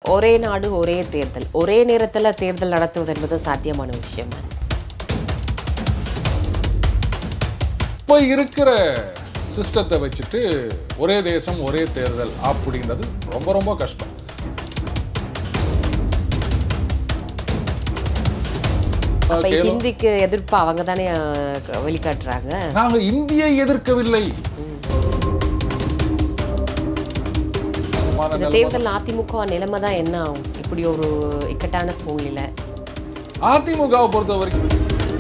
ஒரே நாடு ஒரே தேர்தல் ஒரே நேரத்தில் தேர்தல் நடத்துவது என்பது சாத்தியமான விஷயம் இப்போ இருக்கிற சிஸ்டத்தை வச்சுட்டு ஒரே தேசம் ஒரே தேர்தல் அப்படின்றது ரொம்ப ரொம்ப கஷ்டம் அப்ப கேளு. ஹிந்திக்கு எதிர்ப்பு அவங்க தானே அஹ், வெளிக்காட்டுறாங்க நாங்க இந்தியை எதிர்க்கவில்லை விமான இந்த நிலைமை- தேர்தல் அதிமுக நிலைமை தான் என்ன ஆகும் இப்படி ஒரு இக்கட்டான சூழ்நிலை அதிமுகவை பொறுத்த வரைக்கும்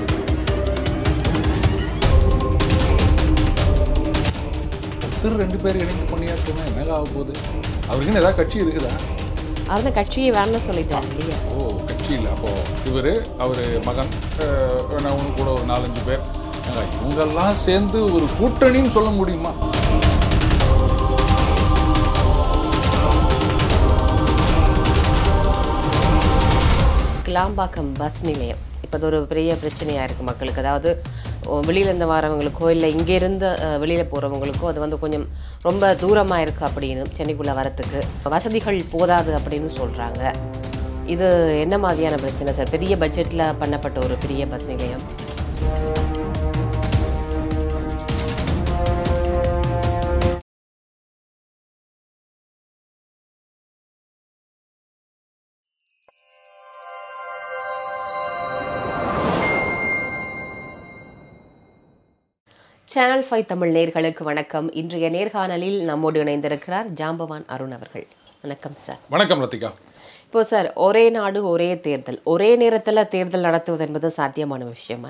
திரு ரெண்டு பேர் இணைந்து பண்ணியாச்சுன்னா என்னங்க ஆக போகுது அவருக்குன்னு ஏதாவது கட்சி இருக்குதா அவர் தான் கட்சியை வேணாம் சொல்லிட்டாரு இல்லையா ஓ கட்சி இல்லை அப்போ இவர் அவர் மகன் அஹ், வேணா ஒன்று கூட ஒரு நாலஞ்சு பேர் ஏங்க, இவங்கெல்லாம் சேர்ந்து ஒரு கூட்டணின்னு சொல்ல முடியுமா கிளாம்பாக்கம் பஸ் நிலையம் இப்போ அது ஒரு பெரிய பிரச்சனையாக இருக்குது மக்களுக்கு அதாவது ஓ, வெளியில இருந்து வரவங்களுக்கோ இல்லை இங்கேருந்து வெளியில் போகிறவங்களுக்கோ அது வந்து கொஞ்சம் ரொம்ப தூரமாக இருக்குது அப்படின்னு சென்னைக்குள்ளே வரத்துக்கு வசதிகள் போதாது அப்படின்னு சொல்கிறாங்க இது என்ன மாதிரியான பிரச்சனை சார் பெரிய பட்ஜெட்டில் பண்ணப்பட்ட ஒரு பெரிய பஸ் நிலையம் சேனல் ஃபைவ் தமிழ் நேர்களுக்கு வணக்கம் இன்றைய நேர்காணலில் நம்மோடு இணைந்திருக்கிறார் ஜாம்பவான் அருண் அவர்கள் வணக்கம் சார் வணக்கம் ரத்திகா இப்போ சார் ஒரே நாடு ஒரே தேர்தல் ஒரே நேரத்தில் தேர்தல் நடத்துவது என்பது சாத்தியமான விஷயமா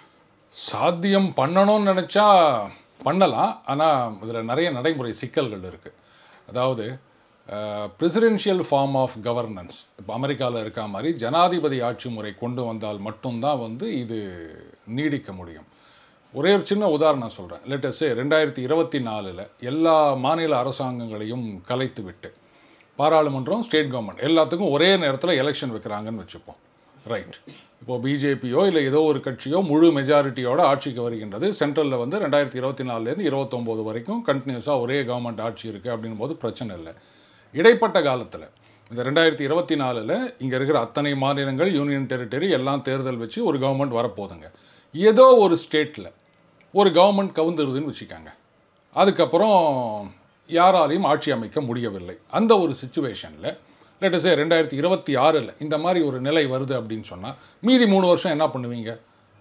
சாத்தியம் பண்ணணும்னு நினச்சா பண்ணலாம் ஆனால் இதில் நிறைய நடைமுறை சிக்கல்கள் இருக்குது அதாவது பிரசிடென்ஷியல் ஃபார்ம் ஆஃப் கவர்னன்ஸ் இப்போ அமெரிக்காவில் இருக்க மாதிரி ஜனாதிபதி ஆட்சி முறை கொண்டு வந்தால் மட்டும்தான் வந்து இது நீடிக்க முடியும் ஒரே ஒரு சின்ன உதாரணம் சொல்கிறேன் லேட்டஸ்டே ரெண்டாயிரத்தி இருபத்தி நாலில் எல்லா மாநில அரசாங்கங்களையும் கலைத்து விட்டு பாராளுமன்றம் ஸ்டேட் கவர்மெண்ட் எல்லாத்துக்கும் ஒரே நேரத்தில் எலெக்ஷன் வைக்கிறாங்கன்னு வச்சுப்போம் ரைட் இப்போ பிஜேபியோ இல்லை ஏதோ ஒரு கட்சியோ முழு மெஜாரிட்டியோட ஆட்சிக்கு வருகின்றது சென்ட்ரலில் வந்து ரெண்டாயிரத்தி இருபத்தி நாலுலேருந்து இருபத்தொம்போது வரைக்கும் கண்டினியூஸாக ஒரே கவர்மெண்ட் ஆட்சி இருக்குது அப்படின் போது பிரச்சனை இல்லை இடைப்பட்ட காலத்தில் இந்த ரெண்டாயிரத்தி இருபத்தி நாலில் இங்கே இருக்கிற அத்தனை மாநிலங்கள் யூனியன் டெரிட்டரி எல்லாம் தேர்தல் வச்சு ஒரு கவர்மெண்ட் வரப்போகுதுங்க ஏதோ ஒரு ஸ்டேட்டில் ஒரு கவர்மெண்ட் கவுந்துருதுன்னு வச்சுக்காங்க அதுக்கப்புறம் யாராலையும் ஆட்சி அமைக்க முடியவில்லை அந்த ஒரு சுச்சுவேஷனில் லேட்டஸ்டே ரெண்டாயிரத்தி இருபத்தி ஆறில் இந்த மாதிரி ஒரு நிலை வருது அப்படின்னு சொன்னால் மீதி மூணு வருஷம் என்ன பண்ணுவீங்க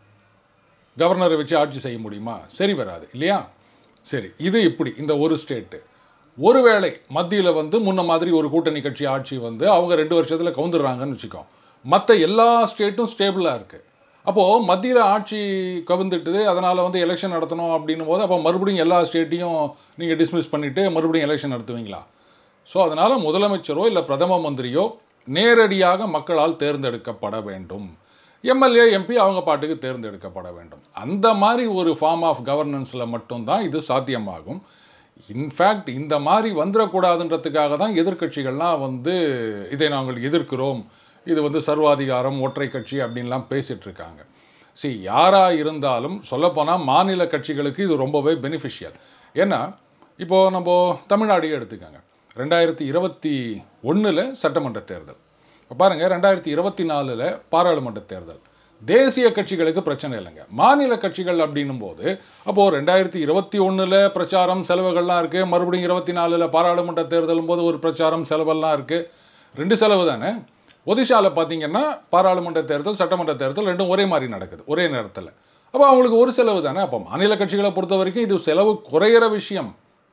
கவர்னரை வச்சு ஆட்சி செய்ய முடியுமா சரி வராது இல்லையா சரி இது இப்படி இந்த ஒரு ஸ்டேட்டு ஒருவேளை மத்தியில் வந்து முன்ன மாதிரி ஒரு கூட்டணி கட்சி ஆட்சி வந்து அவங்க ரெண்டு வருஷத்தில் கவுந்துடுறாங்கன்னு வச்சுக்கோ மற்ற எல்லா ஸ்டேட்டும் ஸ்டேபிளாக இருக்குது அப்போது மத்தியில் ஆட்சி கவுந்துட்டுது அதனால் வந்து எலெக்ஷன் நடத்தணும் அப்படின்னும் போது அப்போ மறுபடியும் எல்லா ஸ்டேட்டையும் நீங்கள் டிஸ்மிஸ் பண்ணிவிட்டு மறுபடியும் எலெக்ஷன் நடத்துவீங்களா ஸோ அதனால் முதலமைச்சரோ இல்லை பிரதம மந்திரியோ நேரடியாக மக்களால் தேர்ந்தெடுக்கப்பட வேண்டும் எம்எல்ஏ எம்பி அவங்க பாட்டுக்கு தேர்ந்தெடுக்கப்பட வேண்டும் அந்த மாதிரி ஒரு ஃபார்ம் ஆஃப் கவர்னன்ஸில் மட்டும்தான் இது சாத்தியமாகும் இன்ஃபேக்ட் இந்த மாதிரி வந்துடக்கூடாதுன்றதுக்காக தான் எதிர்க்கட்சிகள்லாம் வந்து இதை நாங்கள் எதிர்க்கிறோம் இது வந்து சர்வாதிகாரம் ஒற்றை கட்சி அப்படின்லாம் பேசிட்டு இருக்காங்க சி யாராக இருந்தாலும் சொல்லப்போனால் மாநில கட்சிகளுக்கு இது ரொம்பவே பெனிஃபிஷியல் ஏன்னா இப்போது நம்ம தமிழ்நாடையே எடுத்துக்கோங்க ரெண்டாயிரத்தி இருபத்தி ஒன்றில் சட்டமன்ற தேர்தல் இப்போ பாருங்கள் ரெண்டாயிரத்தி இருபத்தி நாலில் பாராளுமன்ற தேர்தல் தேசிய கட்சிகளுக்கு பிரச்சனை இல்லைங்க மாநில கட்சிகள் அப்படின்னும் போது அப்போது ரெண்டாயிரத்தி இருபத்தி ஒன்றில் பிரச்சாரம் செலவுகள்லாம் இருக்குது மறுபடியும் இருபத்தி நாலில் பாராளுமன்ற தேர்தலும் போது ஒரு பிரச்சாரம் செலவெல்லாம் இருக்குது ரெண்டு செலவு தானே ஒடிஷாவில் பார்த்தீங்கன்னா பாராளுமன்ற தேர்தல் சட்டமன்ற தேர்தல் ரெண்டும் ஒரே மாதிரி நடக்குது ஒரே நேரத்தில் அப்போ அவங்களுக்கு ஒரு செலவு தானே அப்போ மாநில கட்சிகளை பொறுத்த வரைக்கும் இது செலவு குறையிற விஷயம்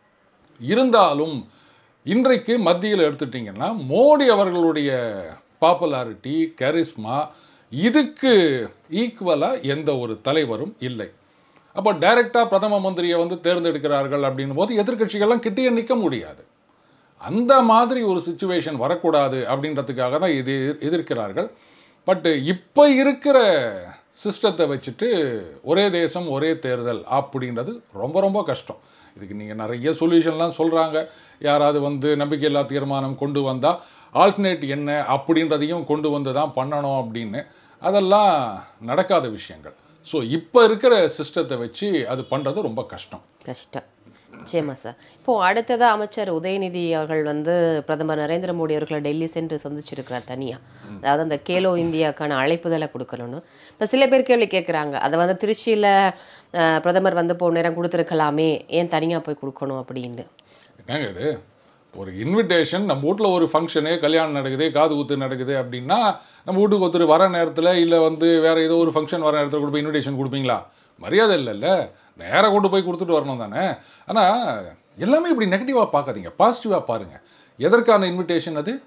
இருந்தாலும் இன்றைக்கு மத்தியில் எடுத்துட்டிங்கன்னா மோடி அவர்களுடைய பாப்புலாரிட்டி கரிஸ்மா இதுக்கு ஈக்குவலாக எந்த ஒரு தலைவரும் இல்லை அப்போ டைரெக்டாக பிரதம மந்திரியை வந்து தேர்ந்தெடுக்கிறார்கள் அப்படின்னும் போது எதிர்க்கட்சிகள்லாம் கிட்டேயே நிற்க முடியாது அந்த மாதிரி ஒரு சுச்சுவேஷன் வரக்கூடாது அப்படின்றதுக்காக தான் இது எதிர்க்கிறார்கள் பட்டு இப்போ இருக்கிற சிஸ்டத்தை வச்சுட்டு ஒரே தேசம் ஒரே தேர்தல் அப்படின்றது ரொம்ப ரொம்ப கஷ்டம் இதுக்கு நீங்கள் நிறைய சொல்யூஷன்லாம் சொல்கிறாங்க யாராவது வந்து நம்பிக்கையில்லா தீர்மானம் கொண்டு வந்தால் ஆல்டர்னேட் என்ன அப்படின்றதையும் கொண்டு வந்து தான் பண்ணணும் அப்படின்னு அதெல்லாம் நடக்காத விஷயங்கள் ஸோ இப்போ இருக்கிற சிஸ்டத்தை வச்சு அது பண்ணுறது ரொம்ப கஷ்டம் கஷ்டம் நிச்சயமா சார் இப்போ அடுத்ததா அமைச்சர் உதயநிதி அவர்கள் வந்து பிரதமர் நரேந்திர மோடி அவர்களை டெல்லி சென்று சந்திச்சிருக்கிறார் தனியா அதாவது அந்த கேலோ இந்தியாக்கான அழைப்புதலை கொடுக்கணும்னு இப்போ சில பேர் கேள்வி கேட்குறாங்க அதை வந்து திருச்சியில அஹ், பிரதமர் வந்து போன நேரம் கொடுத்துருக்கலாமே ஏன் தனியா போய் கொடுக்கணும் அப்படின்னு என்னங்க இது ஒரு இன்விடேஷன் நம்ம வீட்டில் ஒரு ஃபங்க்ஷனு கல்யாணம் நடக்குது காது குத்து நடக்குது அப்படின்னா நம்ம வீட்டுக்கு ஒருத்தர் வர நேரத்தில் இல்லை வந்து வேற ஏதோ ஒரு ஃபங்க்ஷன் வர நேரத்தில் கொண்டு போய் இன்விடேஷன் கொடுப்பீங்களா மரியாதை இல்லைல்ல நேராக கொண்டு போய் கொடுத்துட்டு வரணும் தானே ஆனால் எல்லாமே இப்படி நெகட்டிவாக பார்க்காதீங்க பாசிட்டிவாக பாருங்கள் எதற்கான இன்விடேஷன் அது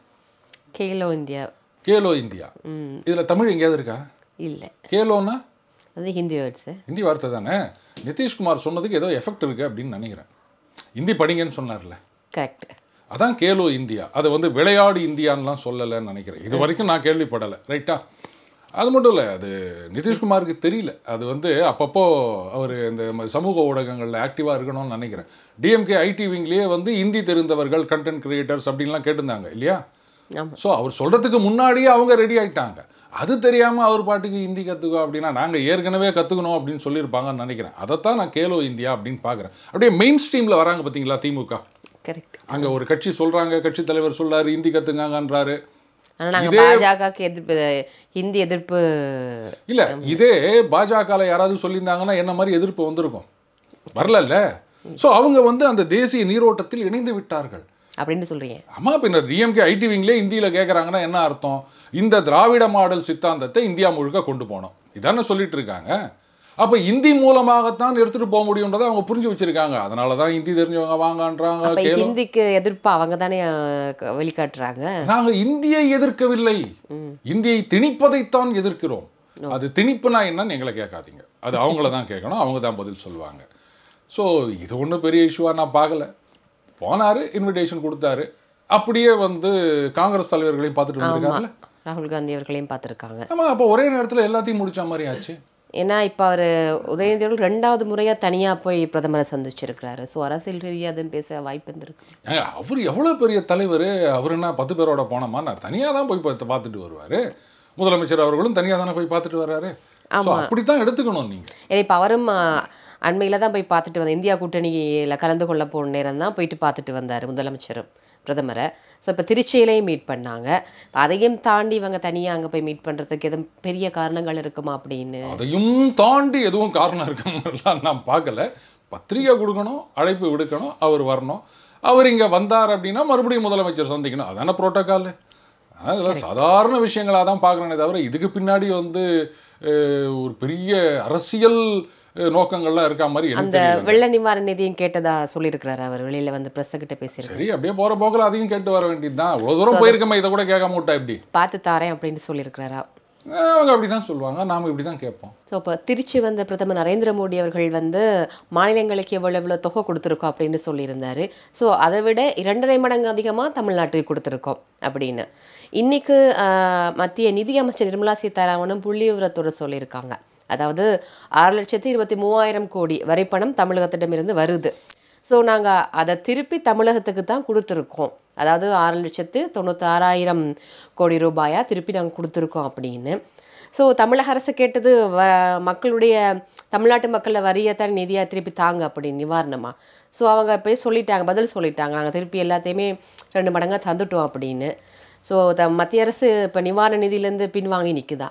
கேலோ இந்தியா கேலோ இந்தியா ம் இதில் தமிழ் எங்கேயாவது இருக்கா இல்லை கேலோன்னா அது ஹிந்தி வேர்ட்ஸு ஹிந்தி வார்த்தை தானே நிதிஷ்குமார் சொன்னதுக்கு ஏதோ எஃபெக்ட் இருக்குது அப்படின்னு நினைக்கிறேன் ஹிந்தி படிங்கன்னு சொன்னார்ல கரெக்ட் அதான் கேலோ இந்தியா அதை வந்து விளையாடு இந்தியான்லாம் சொல்லலைன்னு நினைக்கிறேன் இது வரைக்கும் நான் கேள்விப்படலை ரைட்டா அது மட்டும் இல்லை அது நிதிஷ்குமாருக்கு தெரியல அது வந்து அப்பப்போ அவர் இந்த ம- சமூக ஊடகங்களில் ஆக்டிவாக இருக்கணும்னு நினைக்கிறேன் டிஎம்கே ஐடி விங்லேயே வந்து இந்தி தெரிந்தவர்கள் கண்டென்ட் கிரியேட்டர்ஸ் அப்படின்லாம் கேட்டிருந்தாங்க இல்லையா ஆமா ஸோ அவர் சொல்கிறதுக்கு முன்னாடியே அவங்க ரெடி ஆயிட்டாங்க அது தெரியாமல் அவர் பாட்டுக்கு ஹிந்தி கற்றுக்கோ அப்படின்னா நாங்கள் ஏற்கனவே கற்றுக்கணும் அப்படின்னு சொல்லியிருப்பாங்கன்னு நினைக்கிறேன் அதைத்தான் நான் கேலோ இந்தியா அப்படின்னு பார்க்குறேன் அப்படியே மெயின் ஸ்ட்ரீமில் வராங்க பார்த்தீங்களா திமுக கரெக்ட் அங்கே ஒரு கட்சி சொல்கிறாங்க கட்சி தலைவர் சொல்றாரு ஹிந்தி கற்றுங்கன்றாரு ஆனா நாங்க பாஜகவுக்கு எதிர்ப்பு ஹிந்தி எதிர்ப்பு இல்லை இதே பாஜகவில் யாராவது சொல்லியிருந்தாங்கன்னா என்ன மாதிரி எதிர்ப்பு வந்திருக்கும் வரலல்ல ஸோ அவங்க வந்து அந்த தேசிய நீரோட்டத்தில் இணைந்து விட்டார்கள் அப்படின்னு சொல்றீங்க ஆமா பின்ன டிஎம்கே ஐடி விங்லேயே இந்தியில் கேட்குறாங்கன்னா என்ன அர்த்தம் இந்த திராவிட மாடல் சித்தாந்தத்தை இந்தியா முழுக்க கொண்டு போனோம் இதானே சொல்லிட்டு இருக்காங்க அப்போ இந்தி மூலமாகத்தான் எடுத்துட்டு போக முடியுன்றதை அவங்க புரிஞ்சு வச்சிருக்காங்க அதனால தான் ஹிந்தி தெரிஞ்சவங்க வாங்கன்றாங்க அப்ப கேளு ஹிந்திக்கு எதிர்ப்பு அவங்க தானே வெளிக்காட்டுறாங்க நாங்க இந்தியை எதிர்க்கவில்லை இந்தியை திணிப்பதைத்தான் எதிர்க்கிறோம் அது திணிப்புனா என்னன்னு எங்களை கேட்காதீங்க அது அவங்கள தான் கேட்கணும் அவங்க தான் பதில் சொல்லுவாங்க ஸோ இது ஒன்றும் பெரிய இஷ்யூவாக நான் பார்க்கல போனாரு இன்விடேஷன் கொடுத்தாரு அப்படியே வந்து காங்கிரஸ் தலைவர்களையும் பார்த்துட்டு வந்திருக்காங்கல்ல ராகுல் காந்தி அவர்களையும் பார்த்துருக்காங்க ஆமா அப்போ ஒரே நேரத்தில் எல்லாத்தையும் முடிச்ச மாதிரி ஆச்சு ஏன்னா இப்போ அவர் உதயநிதி அவர்கள் ரெண்டாவது முறையா தனியா போய் பிரதமரை சந்திச்சிருக்கிறாரு ஸோ அரசியல் ரீதியாக அதுவும் பேச வாய்ப்பு இருந்திருக்கு ஏங்க, அவர் எவ்வளோ பெரிய தலைவர் அவர் என்ன பத்து பேரோட போனோமா நான் தனியாக தான் போய் பார்த்து பார்த்துட்டு வருவார் முதலமைச்சர் அவர்களும் தனியாக தானே போய் பார்த்துட்டு வர்றாரு ஸோ அப்படி தான் எடுத்துக்கணும் நீங்கள் ஏன்னா இப்போ அவரும் அண்மையில் தான் போய் பார்த்துட்டு வந்தார் இந்தியா கூட்டணியில் கலந்து கொள்ள போன நேரம் தான் போயிட்டு பார்த்துட்டு வந்தார் முதலமைச்சரும் பிரதமரை ஸோ இப்போ திருச்சியிலையும் மீட் பண்ணாங்க இப்ப அதையும் தாண்டி இவங்க தனியாக அங்கே போய் மீட் பண்ணுறதுக்கு எதுவும் பெரிய காரணங்கள் இருக்குமா அப்படின்னு அதையும் தாண்டி எதுவும் காரணம் இருக்க மாதிரிலாம் நான் பார்க்கல பத்திரிகை கொடுக்கணும் அழைப்பு விடுக்கணும் அவர் வரணும் அவர் இங்கே வந்தார் அப்படின்னா மறுபடியும் முதலமைச்சர் சந்திக்கணும் அதான புரோட்டோக்கால் அதெல்லாம் சாதாரண விஷயங்களாக தான் பார்க்குறேனே தவிர இதுக்கு பின்னாடி வந்து அஹ், ஒரு பெரிய அரசியல் அஹ், நோக்கங்கள்லாம் இருக்க மாதிரி எனக்கு அந்த தெரியல வெள்ள நிவாரண நிதியும் கேட்டதா சொல்லியிருக்கிறாரு அவர் வெளியில் வந்து ப்ரெஸ்ஸு கிட்ட பேசியிருக்காரு சரி அப்படியே போகிற போக்கில் அதையும் கேட்டு வர வேண்டியது தான் அவ்வளோ தூரம் போயிருக்கமே இதை கூட கேட்காம விட்டா எப்படி பார்த்து தாரேன் அப்படின்னு சொல்லியிருக்கிறாரா அஹ், அவங்க அப்படி தான் சொல்லுவாங்க நாம் இப்படி தான் கேட்போம் ஸோ இப்போ திருச்சி வந்த பிரதமர் நரேந்திர மோடி அவர்கள் வந்து மாநிலங்களுக்கு எவ்வளோ எவ்வளோ தொகை கொடுத்துருக்கோம் அப்படின்னு சொல்லியிருந்தாரு ஸோ அதை விட இரண்டரை மடங்கு அதிகமாக தமிழ்நாட்டுக்கு கொடுத்துருக்கோம் அப்படின்னு இன்னைக்கு ஆஹ், மத்திய நிதி அமைச்சர் நிர்மலா சீதாராமனும் புள்ளிவிவரத்தோடு சொல்லியிருக்காங்க அதாவது ஆறு லட்சத்தி இருபத்தி மூவாயிரம் கோடி வரைப்பணம் தமிழகத்திடமிருந்து வருது ஸோ நாங்கள் அதை திருப்பி தமிழகத்துக்கு தான் கொடுத்துருக்கோம் அதாவது ஆறு லட்சத்து தொண்ணூத்தாறாயிரம் கோடி ரூபாயாக திருப்பி நாங்கள் கொடுத்துருக்கோம் அப்படின்னு ஸோ தமிழக அரசு கேட்டது வ மக்களுடைய தமிழ்நாட்டு மக்களில் வரியத்தான் நிதியாக திருப்பி தாங்க அப்படி நிவாரணமா ஸோ அவங்க போய் சொல்லிட்டாங்க பதில் சொல்லிட்டாங்க நாங்கள் திருப்பி எல்லாத்தையுமே ரெண்டு மடங்காக தந்துட்டோம் அப்படின்னு ஸோ த மத்திய அரசு இப்போ நிவாரண நிதியிலேருந்து பின்வாங்கி நிற்குதா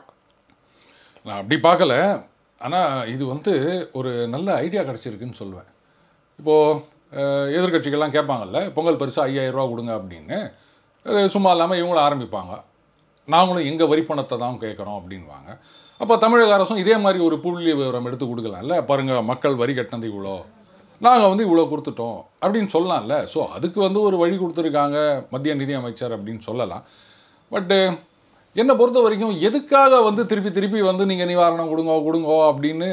நான் அப்படி பார்க்கல ஆனால் இது வந்து ஒரு நல்ல ஐடியா கிடச்சிருக்குன்னு சொல்லுவேன் இப்போது எதிர்கட்சிகள்லாம் கேட்பாங்கல்ல பொங்கல் பரிசு ஐயாயிரம் ரூபா கொடுங்க அப்படின்னு அஹ் சும்மா இல்லாமல் இவங்களும் ஆரம்பிப்பாங்க நாங்களும் எங்கள் வரிப்பணத்தை தான் கேட்குறோம் அப்படின்வாங்க அப்போ தமிழக அரசும் இதே மாதிரி ஒரு புள்ளி விவரம் எடுத்து கொடுக்கலாம்ல பாருங்கள் மக்கள் வரி கட்டினது இவ்வளோ நாங்கள் வந்து இவ்வளோ கொடுத்துட்டோம் அப்படின்னு சொல்லலாம்ல ஸோ அதுக்கு வந்து ஒரு வழி கொடுத்துருக்காங்க மத்திய நிதி அமைச்சர் அப்படின்னு சொல்லலாம் பட்டு என்னை பொறுத்த வரைக்கும் எதுக்காக வந்து திருப்பி திருப்பி வந்து நீங்கள் நிவாரணம் கொடுங்க கொடுங்க அப்படின்னு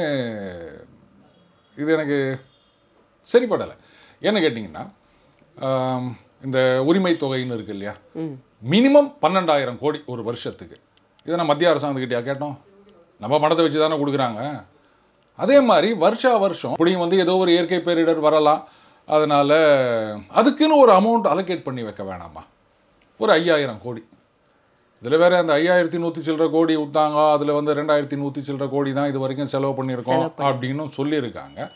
இது எனக்கு சரிப்படலை என்ன கேட்டிங்கன்னா ஆம், இந்த உரிமை தொகைன்னு இருக்கு இல்லையா ம் மினிமம் பன்னெண்டாயிரம் கோடி ஒரு வருஷத்துக்கு இதை நான் மத்திய அரசாங்கத்துக்கிட்டயா கேட்டோம் நம்ம பணத்தை வச்சு தானே கொடுக்குறாங்க அதே மாதிரி வருஷா வருஷம் அப்படியும் வந்து ஏதோ ஒரு இயற்கை பேரிடர் வரலாம் அதனால் அதுக்குன்னு ஒரு அமௌண்ட் அலோகேட் பண்ணி வைக்க வேணாமா ஒரு ஐயாயிரம் கோடி இதில் வேற அந்த ஐயாயிரத்தி நூற்றி சில்லற கோடி விட்டாங்க அதில் வந்து ரெண்டாயிரத்தி நூற்றி சில்லற கோடி தான் இது வரைக்கும் செலவு பண்ணியிருக்கோம் அப்படின்னு சொல்லியிருக்காங்க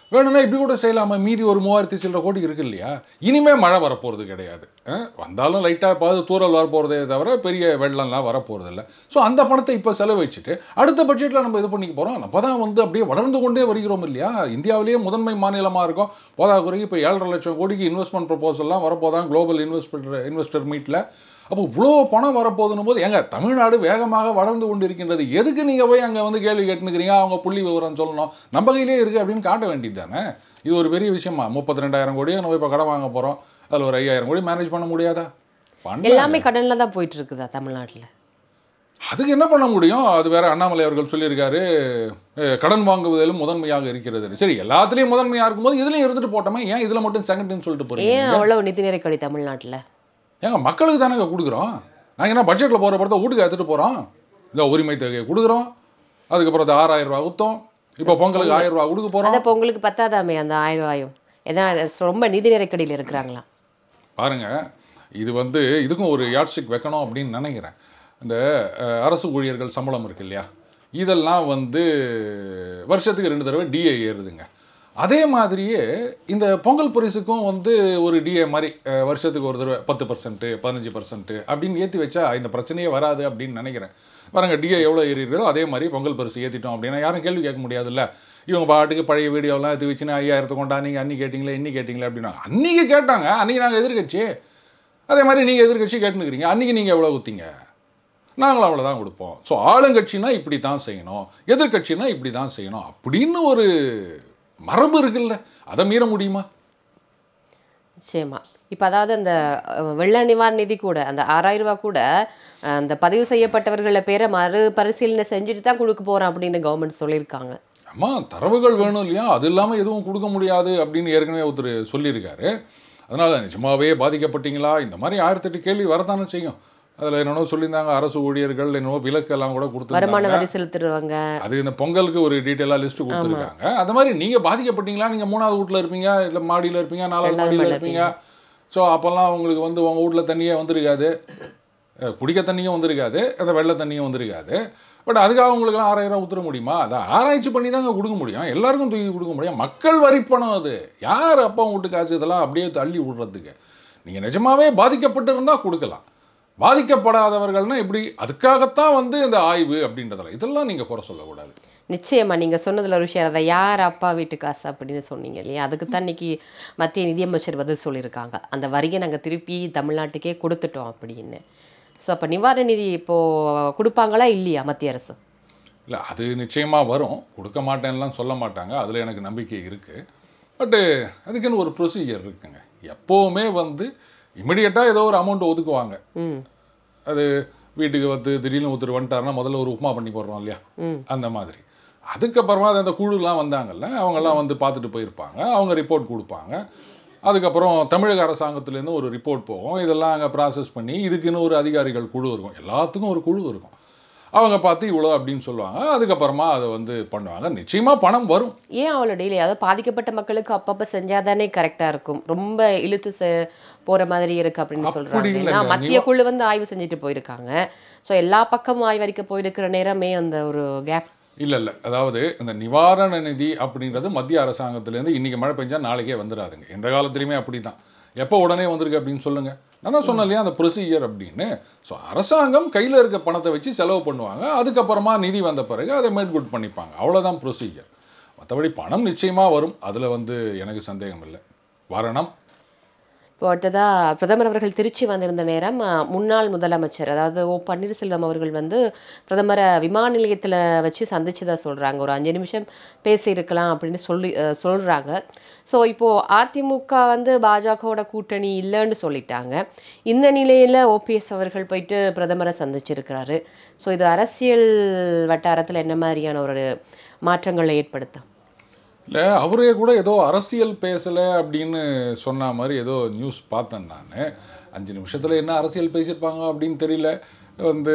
வேணும்னா இப்படி கூட செய்யலாமா மீதி ஒரு மூவாயிரத்தி சில்லற கோடி இருக்கு இல்லையா இனிமே மழை வரப்போகிறது கிடையாது அஹ், வந்தாலும் லைட்டாக பாது தூரல் வரப்போகிறதே தவிர பெரிய வெள்ளம்லாம் வரப்போகிறது இல்லை ஸோ அந்த பணத்தை இப்போ செலவழிச்சிட்டு அடுத்த பட்ஜெட்டில் நம்ம இது பண்ணிக்க போகிறோம் நம்ம தான் வந்து அப்படியே வளர்ந்து கொண்டே வருகிறோம் இல்லையா இந்தியாவிலேயே முதன்மை மாநிலமாக இருக்கும் போதாக்குறைக்கு இப்போ ஏழரை லட்சம் கோடிக்கு இன்வெஸ்ட்மெண்ட் ப்ரொபோசல்லாம் வரப்போதான் குளோபல் இன்வெஸ்ட்மெண்ட் இன்வெஸ்டர் மீட்டில் அப்போ இவ்வளோ பணம் வரப்போகுதுன்னு போது எங்க தமிழ்நாடு வேகமாக வளர்ந்து கொண்டு இருக்கின்றது எதுக்கு நீங்கள் போய் அங்கே வந்து கேள்வி கேட்டுக்கிறீங்க அவங்க புள்ளி விவரம் சொல்லணும் நம்ம கையிலே இருக்குது அப்படின்னு காட்ட வேண்டியது தானே இது ஒரு பெரிய விஷயமா முப்பத்தி ரெண்டாயிரம் கோடியை நம்ம இப்போ கடன் வாங்க போகிறோம் அதில் ஒரு ஐயாயிரம் கோடி மேனேஜ் பண்ண முடியாதா பண்ண எல்லாமே கடன்ல தான் போயிட்டு இருக்குதா தமிழ்நாட்டுல அதுக்கு என்ன பண்ண முடியும் அது வேற அண்ணாமலை அவர்கள் சொல்லியிருக்காரு அஹ், கடன் வாங்குவதிலும் முதன்மையாக இருக்கிறது சரி எல்லாத்துலேயும் முதன்மையாக இருக்கும்போது இதுலையும் இருந்துட்டு போட்டோமே ஏன் இதில் மட்டும் செகண்ட்னு சொல்லிட்டு போறீங்க ஏன் அவ்வளவு நிதி நெருக்கடி தமிழ்நாட்டுல ஏங்க மக்களுக்கு தானேங்க கொடுக்குறோம் நாங்கள் என்ன பட்ஜெட்டில் போகிற படத்தை வீட்டுக்கு எடுத்துகிட்டு போகிறோம் இந்த உரிமை தொகையை கொடுக்குறோம் அதுக்கப்புறம் அது ஆறாயிரம் ரூபா ஊத்தம் இப்போ பொங்கலுக்கு ஆயிரம் ரூபா கொடுக்க போகிறோம் அதை இப்போ உங்களுக்கு பத்தாதாமே அந்த ஆயிரம் ரூபாயும் ஏன்னா அது ரொம்ப நிதி நெருக்கடியில் இருக்கிறாங்களா பாருங்க இது வந்து இதுக்கும் ஒரு யாட்ஸ்டிக் வைக்கணும் அப்படின்னு நினைக்கிறேன் இந்த அஹ், அரசு ஊழியர்கள் சம்பளம் இருக்கு இல்லையா இதெல்லாம் வந்து வருஷத்துக்கு ரெண்டு தடவை டிஏ ஏறுதுங்க அதே மாதிரியே இந்த பொங்கல் பரிசுக்கும் வந்து ஒரு டிஏ மாதிரி அஹ், வருஷத்துக்கு ஒரு தடவை பத்து பர்சன்ட்டு பதினஞ்சு பர்சன்ட்டு அப்படின்னு ஏற்றி வச்சா இந்த பிரச்சனையே வராது அப்படின்னு நினைக்கிறேன் பாருங்க டிஏ எவ்வளோ ஏறி இருக்குதோ அதே மாதிரி பொங்கல் பரிசு ஏற்றிட்டோம் அப்படின்னா யாரும் கேள்வி கேட்க முடியாதுல்ல இவங்க பாட்டுக்கு பழைய வீடியோலாம் எடுத்து வச்சுன்னு ஐயாயிரத்து கொண்டா நீங்கள் அன்னி கேட்டிங்களே இன்னி கேட்டிங்களே அப்படின்னா அன்றைக்கி கேட்டாங்க அன்றைக்கி நாங்கள் எதிர்கட்சி அதே மாதிரி நீங்கள் எதிர்கட்சி கேட்டுனுக்கிறீங்க அன்றைக்கி நீங்கள் எவ்வளோ ஊற்றிங்க நாங்களும் அவ்வளோதான் கொடுப்போம் ஸோ ஆளுங்கட்சினா இப்படி தான் செய்யணும் எதிர்கட்சினா இப்படி தான் செய்யணும் அப்படின்னு ஒரு மரபு இருக்குல்ல அதை மீற முடியுமா நிச்சயமா இப்போ அதாவது அந்த அஹ், வெள்ள நிவாரண நிதி கூட அந்த ஆறாயிரம் ரூபாய் கூட அஹ், அந்த பதிவு செய்யப்பட்டவர்களை பேரை மறு பரிசீலனை செஞ்சுட்டு தான் கொடுக்க போகிறோம் அப்படின்னு கவர்மெண்ட் சொல்லியிருக்காங்க அம்மா தரவுகள் வேணும் இல்லையா அது இல்லாமல் எதுவும் கொடுக்க முடியாது அப்படின்னு ஏற்கனவே ஒருத்தர் சொல்லியிருக்காரு அதனால் நிஜமாவே பாதிக்கப்பட்டீங்களா இந்த மாதிரி ஆயிரத்தெட்டு கேள்வி வரத்தானே செய்யும் அதில் என்னென்னோ சொல்லியிருந்தாங்க அரசு ஊழியர்கள் என்னவோ விலக்கெல்லாம் கூட வருமான கொடுத்துருந்தாங்க வரி செலுத்துறவங்க அது இந்த பொங்கலுக்கு ஒரு டீட்டெயிலாக லிஸ்ட் கொடுத்துருக்காங்க அந்த மாதிரி நீங்கள் பாதிக்கப்பட்டீங்களா நீங்கள் மூணாவது வீட்டில் இருப்பீங்க இல்லை மாடியில் இருப்பீங்க நாலாவது ரெண்டாவது மாடியில் மாடியில இருப்பீங்க ஸோ அப்போல்லாம் உங்களுக்கு வந்து உங்கள் வீட்டில் தண்ணியே வந்திருக்காது அஹ் குடிக்க தண்ணியும் வந்திருக்காது அந்த வெள்ளை தண்ணியும் வந்திருக்காது பட் அதுக்காக உங்களுக்குலாம் ஆறாயிரம் ஊற்றுற முடியுமா அதை ஆராய்ச்சி பண்ணி தாங்க கொடுக்க முடியும் எல்லாருக்கும் தூக்கி கொடுக்க முடியும் மக்கள் வரி பணம் அது யார் அப்பா வீட்டு காசு இதெல்லாம் அப்படியே தள்ளி விடுறதுக்கு நீங்கள் நிஜமாவே பாதிக்கப்பட்டிருந்தா கொடுக்கலாம் பாதிக்கப்படாதவர்கள்னா எப்படி அதுக்காகத்தான் வந்து இந்த ஆய்வு அப்படின்றதெல்லாம் இதெல்லாம் நீங்கள் குறை சொல்லக்கூடாது நிச்சயமா நீங்க சொன்னதுல ஒரு விஷயம் அதை யார் அப்பா வீட்டு காசு அப்படின்னு சொன்னீங்க இல்லையா அதுக்கு தான் இன்னைக்கு மத்திய நிதியமைச்சர் பதில் சொல்லியிருக்காங்க அந்த வரியை நாங்க திருப்பி தமிழ்நாட்டுக்கே கொடுத்துட்டோம் அப்படின்னு ஸோ அப்போ நிவாரண நிதி இப்போ கொடுப்பாங்களா இல்லையா மத்திய அரசு இல்லை அது நிச்சயமாக வரும் கொடுக்க மாட்டேன்லாம் சொல்ல மாட்டாங்க அதில் எனக்கு நம்பிக்கை இருக்குது பட்டு அதுக்குன்னு ஒரு ப்ரொசீஜர் இருக்குங்க எப்போவுமே வந்து இமிடியட்டாக ஏதோ ஒரு அமௌண்ட் ஒதுக்குவாங்க ம் அது வீட்டுக்கு வந்து திடீர்னு ஒருத்தர் வந்துட்டாருன்னா முதல்ல ஒரு உப்புமா பண்ணி போடுறோம் இல்லையா ம் அந்த மாதிரி அதுக்கப்புறமா அது அந்த குழுலாம் வந்தாங்கல்ல அவங்கெல்லாம் வந்து பார்த்துட்டு போயிருப்பாங்க அவங்க ரிப்போர்ட் கொடுப்பாங்க அதுக்கப்புறம் தமிழக அரசாங்கத்துலேருந்து ஒரு ரிப்போர்ட் போகும் இதெல்லாம் அங்கே ப்ராசஸ் பண்ணி இதுக்குன்னு ஒரு அதிகாரிகள் குழு இருக்கும் எல்லாத்துக்கும் ஒரு குழு இருக்கும் அவங்க பார்த்து இவ்வளோ அப்படின்னு சொல்லுவாங்க அதுக்கப்புறமா அதை வந்து பண்ணுவாங்க நிச்சயமாக பணம் வரும் ஏன் அவ்வளோ டெய்லி அதாவது பாதிக்கப்பட்ட மக்களுக்கு அப்பப்போ செஞ்சாதானே கரெக்டாக இருக்கும் ரொம்ப இழுத்து செ போகிற மாதிரி இருக்கு அப்படின்னு அப்படி சொல்கிறாங்க இல்லைங்க. ஏன்னா மத்திய குழு வந்து ஆய்வு செஞ்சுட்டு போயிருக்காங்க ஸோ எல்லா பக்கமும் ஆய்வறிக்க போயிருக்கிற நேரமே அந்த ஒரு கேப் இல்லை இல்லை அதாவது இந்த நிவாரண நிதி அப்படின்றது மத்திய அரசாங்கத்திலேருந்து இன்றைக்கி மழை பெஞ்சா நாளைக்கே வந்துடாதுங்க எந்த காலத்துலையுமே அப்படி தான் எப்போ உடனே வந்திருக்கு அப்படின்னு சொல்லுங்கள் நான் தான் சொன்னேன் இல்லையா அந்த ப்ரொசீஜர் அப்படின்னு ஸோ அரசாங்கம் கையில் இருக்க பணத்தை வச்சு செலவு பண்ணுவாங்க அதுக்கப்புறமா நிதி வந்த பிறகு அதை மேட்குட் பண்ணிப்பாங்க அவ்வளோதான் ப்ரொசீஜர் மற்றபடி பணம் நிச்சயமாக வரும் அதில் வந்து எனக்கு சந்தேகம் இல்லை வரணும் இப்போ அடுத்ததாக பிரதமர் அவர்கள் திருச்சி வந்திருந்த நேரம் அஹ், முன்னாள் முதலமைச்சர் அதாவது ஓ பன்னீர்செல்வம் அவர்கள் வந்து பிரதமரை விமான நிலையத்தில் வச்சு சந்திச்சதா சொல்கிறாங்க ஒரு அஞ்சு நிமிஷம் பேசியிருக்கலாம் அப்படின்னு சொல்லி சொல்கிறாங்க ஸோ இப்போது அதிமுக வந்து பாஜகவோட கூட்டணி இல்லைன்னு சொல்லிட்டாங்க இந்த நிலையில் ஓபிஎஸ் அவர்கள் போயிட்டு பிரதமரை சந்திச்சிருக்கிறாரு ஸோ இது அரசியல் வட்டாரத்தில் என்ன மாதிரியான ஒரு மாற்றங்களை ஏற்படுத்தும் இல்லை அவரே கூட ஏதோ அரசியல் பேசலை அப்படின்னு சொன்ன மாதிரி ஏதோ நியூஸ் பார்த்தேன் நான் அஞ்சு நிமிஷத்தில் என்ன அரசியல் பேசியிருப்பாங்க அப்படின்னு தெரியல வந்து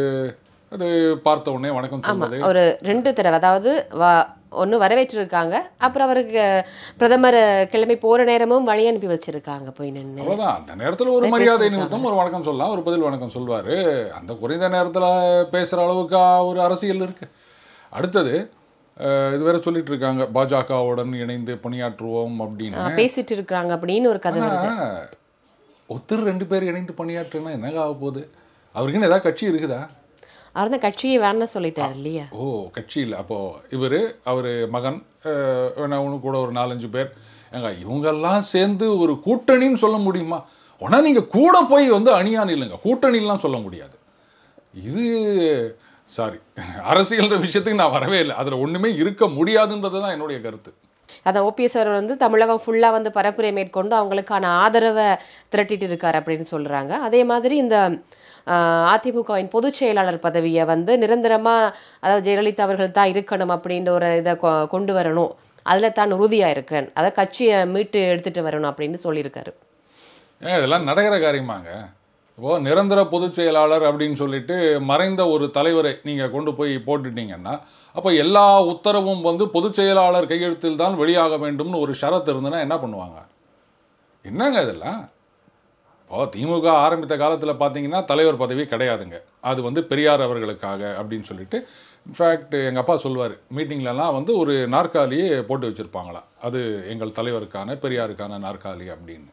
அது பார்த்த உடனே வணக்கம் சொல்வது ஒரு ரெண்டு தடவை அதாவது வா ஒன்று வரவேற்றிருக்காங்க அப்புறம் அவருக்கு பிரதமர் கிளம்பி போகிற நேரமும் வழி அனுப்பி வச்சிருக்காங்க போய் நின்று அவ்வளோதான் அந்த நேரத்தில் ஒரு மரியாதை நிமித்தம் ஒரு வணக்கம் சொல்லலாம் ஒரு பதில் வணக்கம் சொல்வார் அந்த குறைந்த நேரத்தில் பேசுகிற அளவுக்கு ஒரு அரசியல் இருக்கு அடுத்தது அஹ், இது வேற சொல்லிட்டு இருக்காங்க பாஜகவுடன் இணைந்து பணியாற்றுவோம் அப்படின்னு ஆ, பேசிட்டு இருக்கிறாங்க அப்படின்னு ஒரு கதை வருது ஆனா, ஒருத்தர் ரெண்டு பேர் இணைந்து பணியாற்றுனா என்னங்க ஆக போகுது அவருக்குன்னு ஏதாவது கட்சி இருக்குதா அவர் தான் கட்சியை வேணா சொல்லிட்டாரு இல்லையா ஓ கட்சி இல்லை அப்போது இவர் அவர் மகன் அஹ், வேணா ஒன்று கூட ஒரு நாலஞ்சு பேர் ஏங்க இவங்கெல்லாம் சேர்ந்து ஒரு கூட்டணின்னு சொல்ல முடியுமா உடனே நீங்கள் கூட போய் வந்து அணியான் இல்லைங்க கூட்டணிலாம் சொல்ல முடியாது இது சாரி அரசியல்ன்ற விஷயத்துக்கு நான் வரவே இல்லை அதில் ஒன்றுமே இருக்க முடியாதுன்றது தான் என்னுடைய கருத்து அதான் ஓபிஎஸ் அவர் வந்து தமிழகம் ஃபுல்லாக வந்து பரப்புரை மேற்கொண்டு அவங்களுக்கான ஆதரவை திரட்டிட்டு இருக்கார் அப்படின்னு சொல்கிறாங்க அதே மாதிரி இந்த ஆஹ், அதிமுகவின் பொதுச் செயலாளர் பதவியை வந்து நிரந்தரமாக அதாவது ஜெயலலிதா அவர்கள் தான் இருக்கணும் அப்படின்ற ஒரு இதை கொ- கொண்டு வரணும் அதில் தான் உறுதியாக இருக்கிறேன் அதை கட்சியை மீட்டு எடுத்துகிட்டு வரணும் அப்படின்னு சொல்லியிருக்காரு ஏங்க இதெல்லாம் நடக்கிற காரியமாங்க இப்போ நிரந்தர பொதுச் செயலாளர் அப்படின்னு சொல்லிட்டு மறைந்த ஒரு தலைவரை நீங்கள் கொண்டு போய் போட்டுட்டீங்கன்னா அப்போ எல்லா உத்தரவும் வந்து பொதுச் செயலாளர் கையெழுத்தில் தான் வெளியாக வேண்டும்னு ஒரு ஷரத்து இருந்ததுன்னா என்ன பண்ணுவாங்க என்னங்க இதெல்லாம் இப்போ திமுக ஆரம்பித்த காலத்தில் பார்த்தீங்கன்னா தலைவர் பதவி கிடையாதுங்க அது வந்து பெரியார் அவர்களுக்காக அப்படின்னு சொல்லிட்டு இன்ஃபேக்ட் எங்கள் அப்பா சொல்லுவார் மீட்டிங்லலாம் வந்து ஒரு நாற்காலியே போட்டு வச்சுருப்பாங்களாம் அது எங்கள் தலைவருக்கான பெரியாருக்கான நாற்காலி அப்படின்னு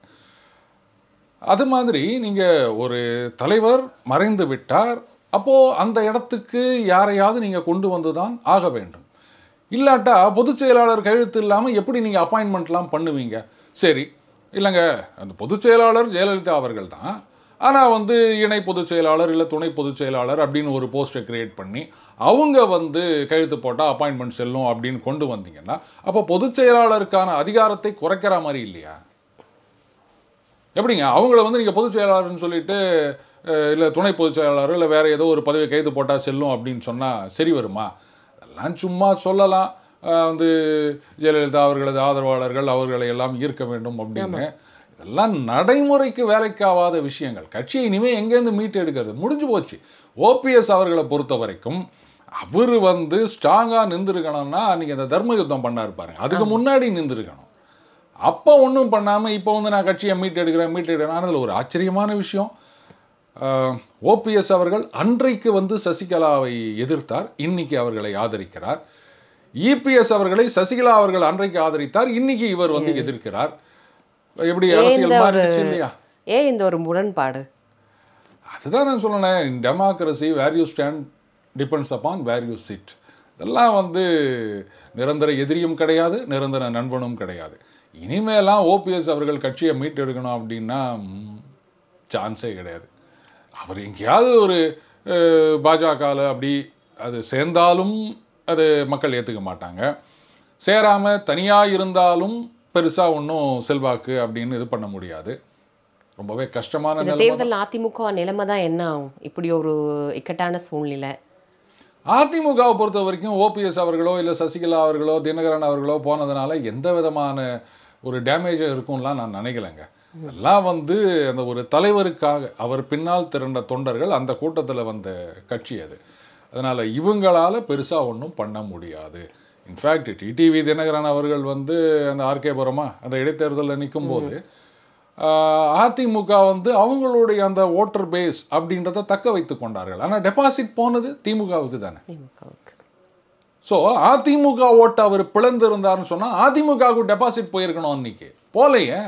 அது மாதிரி நீங்கள் ஒரு தலைவர் மறைந்து விட்டார் அப்போது அந்த இடத்துக்கு யாரையாவது நீங்கள் கொண்டு வந்து தான் ஆக வேண்டும் இல்லாட்டா பொதுச் செயலாளர் கையெழுத்து இல்லாமல் எப்படி நீங்கள் அப்பாயின்மெண்ட்லாம் பண்ணுவீங்க சரி இல்லைங்க அந்த பொதுச் செயலாளர் ஜெயலலிதா அவர்கள் தான் ஆனால் வந்து இணை பொதுச் செயலாளர் இல்லை துணை பொதுச் செயலாளர் அப்படின்னு ஒரு போஸ்ட்டை கிரியேட் பண்ணி அவங்க வந்து கையெழுத்து போட்டால் அப்பாயின்மெண்ட் செல்லும் அப்படின்னு கொண்டு வந்தீங்கன்னா அப்போ பொதுச் செயலாளருக்கான அதிகாரத்தை குறைக்கிற மாதிரி இல்லையா எப்படிங்க அவங்கள வந்து நீங்கள் பொதுச் செயலாளர்னு சொல்லிட்டு இல்லை துணை பொதுச் செயலாளர் இல்லை வேறு ஏதோ ஒரு பதவி கைது போட்டால் செல்லும் அப்படின்னு சொன்னால் சரி வருமா அதெல்லாம் சும்மா சொல்லலாம் அஹ் வந்து ஜெயலலிதா அவர்களது ஆதரவாளர்கள் அவர்களை எல்லாம் ஈர்க்க வேண்டும் அப்படின்னு இதெல்லாம் நடைமுறைக்கு வேலைக்காவாத விஷயங்கள் கட்சியை இனிமேல் எங்கேருந்து மீட்டு எடுக்கிறது முடிஞ்சு போச்சு ஓபிஎஸ் அவர்களை பொறுத்த வரைக்கும் அவர் வந்து ஸ்ட்ராங்காக நின்றுருக்கணும்னா அன்றைக்கி அந்த தர்ம யுத்தம் பண்ணார் பாருங்க அதுக்கு முன்னாடி நின்றுருக்கணும் அப்போ ஒன்றும் பண்ணாமல் இப்போ வந்து நான் கட்சியை மீட் எடுக்கிறேன் மீட் எடுக்கிறேன் அதில் ஒரு ஆச்சரியமான விஷயம் ஓபிஎஸ் அவர்கள் அன்றைக்கு வந்து சசிகலாவை எதிர்த்தார் இன்னைக்கு அவர்களை ஆதரிக்கிறார் இபிஎஸ் அவர்களை சசிகலா அவர்கள் அன்றைக்கு ஆதரித்தார் இன்னைக்கு இவர் வந்து எதிர்க்கிறார் எப்படி ஏன் அரசியல் இந்த ஒரு மாறிடுச்சு இல்லையா ஏன் இந்த ஒரு முரண்பாடு அதுதான் நான் சொன்னேன் democracy where you stand depends upon where you sit இதெல்லாம் வந்து நிரந்தர எதிரியும் கிடையாது நிரந்தர நண்பனும் கிடையாது இனிமேலாம் ஓபிஎஸ் அவர்கள் கட்சியை மீட்டெடுக்கணும் அப்படின்னா சான்ஸே கிடையாது அவர் எங்கேயாவது ஒரு பாஜகவில் அப்படி அது சேர்ந்தாலும் அது மக்கள் ஏற்றுக்க மாட்டாங்க சேராமல் தனியாக இருந்தாலும் பெருசாக ஒன்றும் செல்வாக்கு அப்படின்னு இது பண்ண முடியாது ரொம்பவே கஷ்டமான இந்த நிலைமை தேர்தல் அதிமுக நிலைமை தான் என்ன ஆகும் இப்படி ஒரு இக்கட்டான சூழ்நிலை அதிமுகவை பொறுத்த வரைக்கும் ஓபிஎஸ் அவர்களோ இல்லை சசிகலா அவர்களோ தினகரன் அவர்களோ போனதுனால எந்த விதமான ஒரு டேமேஜும் இருக்கும்லாம் நான் நினைக்கலைங்க எல்லாம் வந்து அந்த ஒரு தலைவருக்காக அவர் பின்னால் திரண்ட தொண்டர்கள் அந்த கூட்டத்தில் வந்த கட்சி அது அதனால் இவங்களால் பெருசாக ஒன்றும் பண்ண முடியாது இன்ஃபேக்ட் டிடிவி தினகரன் அவர்கள் வந்து அந்த ஆர்கே புரமா அந்த இடைத்தேர்தலில் நிற்கும்போது ஆஹ், அதிமுக வந்து அவங்களுடைய அந்த ஓட்டர் பேஸ் அப்படின்றத தக்க வைத்து கொண்டார்கள் ஆனால் டெபாசிட் போனது திமுகவுக்கு தானே திமுகவுக்கு ஸோ அதிமுக ஓட்டை அவர் பிளந்து இருந்தாருன்னு சொன்னால் அதிமுகவுக்கு டெபாசிட் போயிருக்கணும் அன்னைக்கு போலையே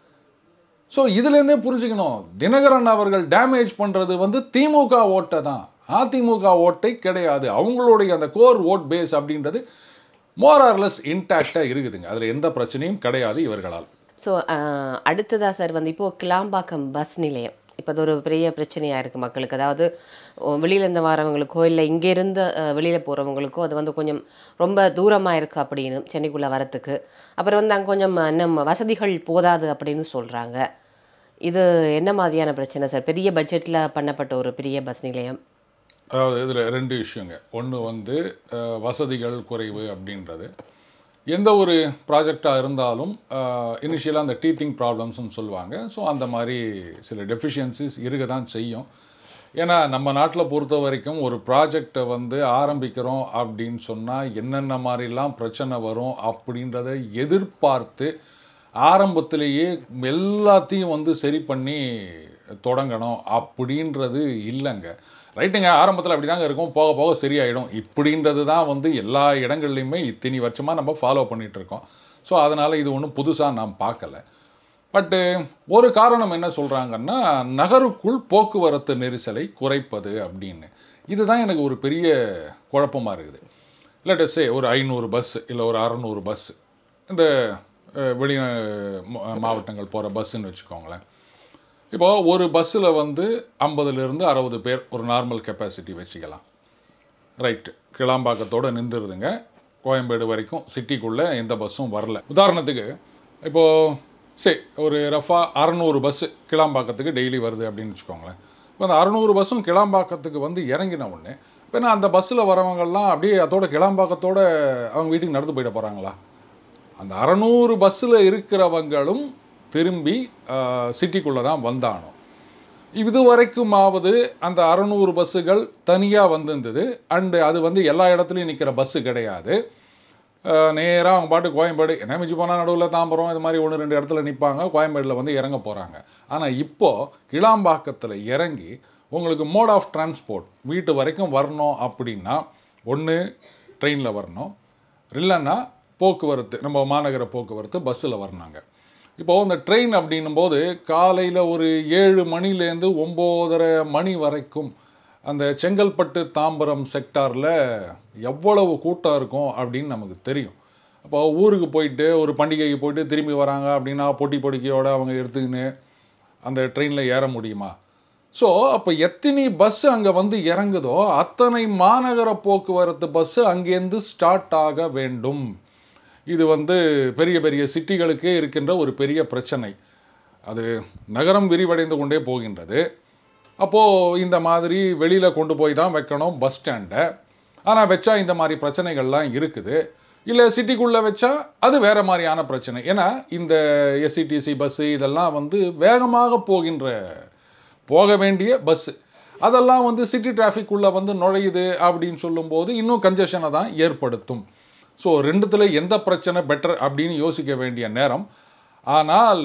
ஸோ இதுலேருந்தே புரிஞ்சுக்கணும் தினகரன் அவர்கள் டேமேஜ் பண்ணுறது வந்து திமுக ஓட்டை தான் அதிமுக ஓட்டை கிடையாது அவங்களுடைய அந்த கோர் ஓட் பேஸ் அப்படின்றது மோரார்லெஸ் இன்டாக்டாக இருக்குதுங்க அதில் எந்த பிரச்சனையும் கிடையாது இவர்களால் ஸோ அடுத்ததா சார் வந்து இப்போது கிளாம்பாக்கம் பஸ் நிலையம் இப்போ அது ஒரு பெரிய பிரச்சனையாக இருக்குது மக்களுக்கு அதாவது வெளியில இருந்து வரவங்களுக்கோ இல்லை இங்கேருந்து வெளியில் போகிறவங்களுக்கோ அது வந்து கொஞ்சம் ரொம்ப தூரமாக இருக்குது அப்படின்னு சென்னைக்குள்ளே வரத்துக்கு அப்புறம் வந்து அங்கே கொஞ்சம் இன்னும் வசதிகள் போதாது அப்படின்னு சொல்கிறாங்க இது என்ன மாதிரியான பிரச்சனை சார் பெரிய பட்ஜெட்டில் பண்ணப்பட்ட ஒரு பெரிய பஸ் நிலையம் அதாவது இதில் ரெண்டு விஷயங்க ஒன்று வந்து அஹ், வசதிகள் குறைவு அப்படின்றது எந்த ஒரு ப்ராஜெக்டாக இருந்தாலும் இனிஷியலாக அந்த டீத்திங் ப்ராப்ளம்ஸ்னு சொல்லுவாங்க ஸோ அந்த மாதிரி சில டெஃபிஷியன்சிஸ் இருக்க தான் செய்யும் ஏன்னா நம்ம நாட்டில் பொறுத்த வரைக்கும் ஒரு ப்ராஜெக்டை வந்து ஆரம்பிக்கிறோம் அப்படின்னு சொன்னால் என்னென்ன மாதிரிலாம் பிரச்சனை வரும் அப்படின்றத எதிர்பார்த்து ஆரம்பத்திலேயே எல்லாத்தையும் வந்து சரி பண்ணி தொடங்கணும் அப்படின்றது இல்லைங்க ரைட்டுங்க ஆரம்பத்தில் அப்படி தாங்க இருக்கும் போக போக சரியாயிடும் இப்படின்றது தான் வந்து எல்லா இடங்கள்லையுமே இத்தனி வருஷமாக நம்ம ஃபாலோ பண்ணிட்டு இருக்கோம் ஸோ அதனால் இது ஒன்றும் புதுசாக நான் பார்க்கல பட்டு ஒரு காரணம் என்ன சொல்கிறாங்கன்னா நகருக்குள் போக்குவரத்து நெரிசலை குறைப்பது அப்படின்னு இதுதான் எனக்கு ஒரு பெரிய குழப்பமாக இருக்குது இல்லாட்டே ஒரு ஐநூறு பஸ் இல்லை ஒரு அறநூறு பஸ் இந்த அஹ், வெளி அஹ், மா- மாவட்டங்கள் போகிற பஸ்ஸுன்னு வச்சுக்கோங்களேன் இப்போ ஒரு பஸ்ஸில் வந்து ஐம்பதுலேருந்து அறுபது பேர் ஒரு நார்மல் கெப்பாசிட்டி வச்சுக்கலாம் ரைட்டு கிளாம்பாக்கத்தோடு நின்றுருதுங்க கோயம்பேடு வரைக்கும் சிட்டிக்குள்ளே எந்த பஸ்ஸும் வரல உதாரணத்துக்கு இப்போது சரி ஒரு ரஃபா அறநூறு பஸ்ஸு கிளாம்பாக்கத்துக்கு டெய்லி வருது அப்படின்னு வச்சுக்கோங்களேன் இப்போ அந்த அறநூறு பஸ்ஸும் கிளாம்பாக்கத்துக்கு வந்து இறங்கின உடனே இப்போ நான் அந்த பஸ்ஸில் வரவங்கெல்லாம் அப்படியே அதோட கிளாம்பாக்கத்தோட அவங்க வீட்டுக்கு நடந்து போயிட போகிறாங்களா அந்த அறநூறு பஸ்ஸில் இருக்கிறவங்களும் திரும்பி சிட்டிக்குள்ளே தான் வந்தானோ இது வரைக்குமாவது அந்த அறநூறு பஸ்ஸுகள் தனியாக வந்திருந்தது அண்டு அது வந்து எல்லா இடத்துலையும் நிற்கிற பஸ்ஸு கிடையாது நேராக அவங்க பாட்டு கோயம்பேடு என்ன மிஞ்சி போனால் நடுவில் தாம்பரம் இது மாதிரி ஒன்று ரெண்டு இடத்துல நிற்பாங்க கோயம்பேடில் வந்து இறங்க போகிறாங்க ஆனால் இப்போது கிளாம்பாக்கத்தில் இறங்கி உங்களுக்கு மோட் ஆஃப் டிரான்ஸ்போர்ட் வீட்டு வரைக்கும் வரணும் அப்படின்னா ஒன்று ட்ரெயினில் வரணும் இல்லைன்னா போக்குவரத்து நம்ம மாநகர போக்குவரத்து பஸ்ஸில் வரணுங்க இப்போது இந்த ட்ரெயின் அப்படின்னும் போது காலையில் ஒரு ஏழு மணிலேருந்து ஒம்போதரை மணி வரைக்கும் அந்த செங்கல்பட்டு தாம்பரம் செக்டாரில் எவ்வளவு கூட்டம் இருக்கும் அப்படின்னு நமக்கு தெரியும் அப்போ ஊருக்கு போயிட்டு ஒரு பண்டிகைக்கு போயிட்டு திரும்பி வராங்க அப்படின்னா பொட்டி பொடிக்கையோட அவங்க எடுத்துக்கின்னு அந்த ட்ரெயினில் ஏற முடியுமா ஸோ அப்போ எத்தனை பஸ் அங்கே வந்து இறங்குதோ அத்தனை மாநகர போக்குவரத்து பஸ்ஸு அங்கேருந்து ஸ்டார்ட் ஆக வேண்டும் இது வந்து பெரிய பெரிய சிட்டிகளுக்கே இருக்கின்ற ஒரு பெரிய பிரச்சனை அது நகரம் விரிவடைந்து கொண்டே போகின்றது அப்போது இந்த மாதிரி வெளியில் கொண்டு போய் தான் வைக்கணும் பஸ் ஸ்டாண்டை ஆனால் வச்சா இந்த மாதிரி பிரச்சனைகள்லாம் இருக்குது இல்லை சிட்டிக்குள்ளே வச்சா அது வேறு மாதிரியான பிரச்சனை ஏன்னா இந்த எஸ்சிடிசி பஸ்ஸு இதெல்லாம் வந்து வேகமாக போகின்ற போக வேண்டிய பஸ்ஸு அதெல்லாம் வந்து சிட்டி டிராஃபிக் உள்ள வந்து நுழையுது அப்படின்னு சொல்லும்போது இன்னும் கன்ஜெஷனை தான் ஏற்படுத்தும் ஸோ ரெண்டுத்தில் எந்த பிரச்சனை பெட்டர் அப்படின்னு யோசிக்க வேண்டிய நேரம் ஆனால்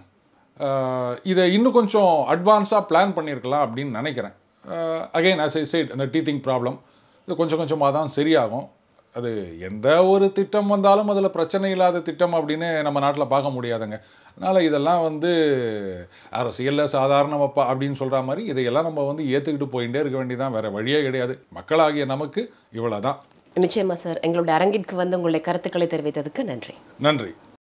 அஹ், இதை இன்னும் கொஞ்சம் அட்வான்ஸாக பிளான் பண்ணியிருக்கலாம் அப்படின்னு நினைக்கிறேன் அகைன் as ஐ said அந்த டீத்திங் ப்ராப்ளம் இது கொஞ்சம் கொஞ்சமாக தான் சரியாகும் அது எந்த ஒரு திட்டம் வந்தாலும் அதில் பிரச்சனை இல்லாத திட்டம் அப்படின்னு நம்ம நாட்டில் பார்க்க முடியாதுங்க அதனால் இதெல்லாம் வந்து அரசியலில் சாதாரணமப்பா அப்படின்னு சொல்கிற மாதிரி இதையெல்லாம் நம்ம வந்து ஏற்றுக்கிட்டு போயிட்டே இருக்க வேண்டியதான் வேறு வழியே கிடையாது மக்களாகிய நமக்கு இவ்வளோ தான் நிச்சயமா சார் எங்களுடைய அரங்கிற்கு வந்து உங்களுடைய கருத்துக்களை தெரிவித்ததுக்கு நன்றி நன்றி